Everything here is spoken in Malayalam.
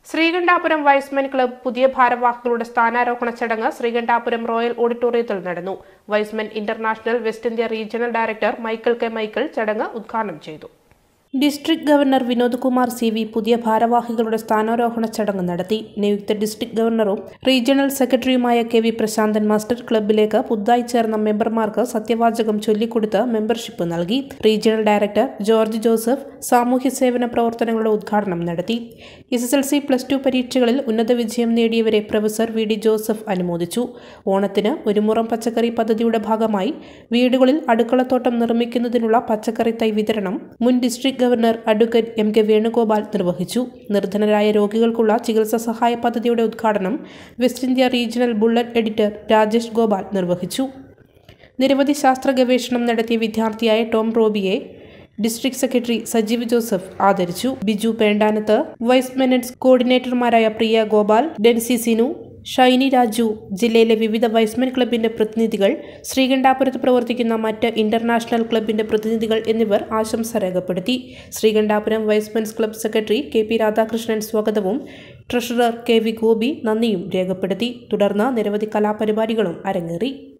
ശ്രീകണ്ഠാപുരം വൈസ്മെൻ ക്ലബ്ബ് പുതിയ ഭാരവാഹികളുടെ സ്ഥാനാരോഹണ ചടങ്ങ് ശ്രീകണ്ഠാപുരം റോയൽ ഓഡിറ്റോറിയത്തിൽ നടന്നു Y's Men International West India regional director Michael K Michael ചടങ്ങ് ഉദ്ഘാടനം ചെയ്തു district governor Vinod Kumar C V പുതിയ ഭാരവാഹികളുടെ സ്ഥാനാരോഹണ ചടങ്ങ് നടത്തി നിയുക്ത ഡിസ്ട്രിക്ട് ഗവർണറും റീജിയണൽ സെക്രട്ടറിയുമായ കെ വി പ്രശാന്തൻ മാസ്റ്റർ ക്ലബ്ബിലേക്ക് പുതുതായി ചേർന്ന മെമ്പർമാർക്ക് സത്യവാചകം ചൊല്ലിക്കൊടുത്ത് മെമ്പർഷിപ്പ് നൽകി റീജിയണൽ ഡയറക്ടർ ജോർജ് ജോസഫ് സാമൂഹ്യ സേവന പ്രവർത്തനങ്ങളുടെ ഉദ്ഘാടനം നടത്തി S S L C plus two പരീക്ഷകളിൽ ഉന്നത വിജയം നേടിയവരെ പ്രൊഫസർ വി ഡി ജോസഫ് അനുമോദിച്ചു ഓണത്തിന് ഒരു മുറം പച്ചക്കറി പദ്ധതിയുടെ ഭാഗമായി വീടുകളിൽ അടുക്കളത്തോട്ടം നിർമ്മിക്കുന്നതിനുള്ള പച്ചക്കറി തൈ വിതരണം മുൻ district governor advocate M K Venugopal നിർവഹിച്ചു നിർധനരായ രോഗികൾക്കുള്ള ചികിത്സാ സഹായ പദ്ധതിയുടെ ഉദ്ഘാടനം West India regional bulletin editor Rajesh Gopal നിർവഹിച്ചു നിരവധി ശാസ്ത്ര ഗവേഷണം നടത്തിയ വിദ്യാർത്ഥിയായ ടോം റോബിയെ ഡിസ്ട്രിക്ട് സെക്രട്ടറി സജീവ് ജോസഫ് ആദരിച്ചു ബിജു പേണ്ടാനത്ത് വൈസ് മെനൻസ് കോർഡിനേറ്റർമാരായ പ്രിയ ഗോപാൽ ഡെൻസി സിനു ഷൈനി രാജു ജില്ലയിലെ വിവിധ വൈസ്മെൻ ക്ലബിന്റെ പ്രതിനിധികൾ ശ്രീകണ്ഠാപുരത്ത് പ്രവർത്തിക്കുന്ന മറ്റ് ഇന്റർനാഷണൽ ക്ലബിന്റെ പ്രതിനിധികൾ എന്നിവർ ആശംസ രേഖപ്പെടുത്തി Sreekandapuram Y's Men's club secretary K P Radhakrishnan സ്വാഗതവും ട്രഷറർ കെ വി ഗോപി നന്ദിയും രേഖപ്പെടുത്തി തുടർന്ന് നിരവധി കലാപരിപാടികളും അരങ്ങേറി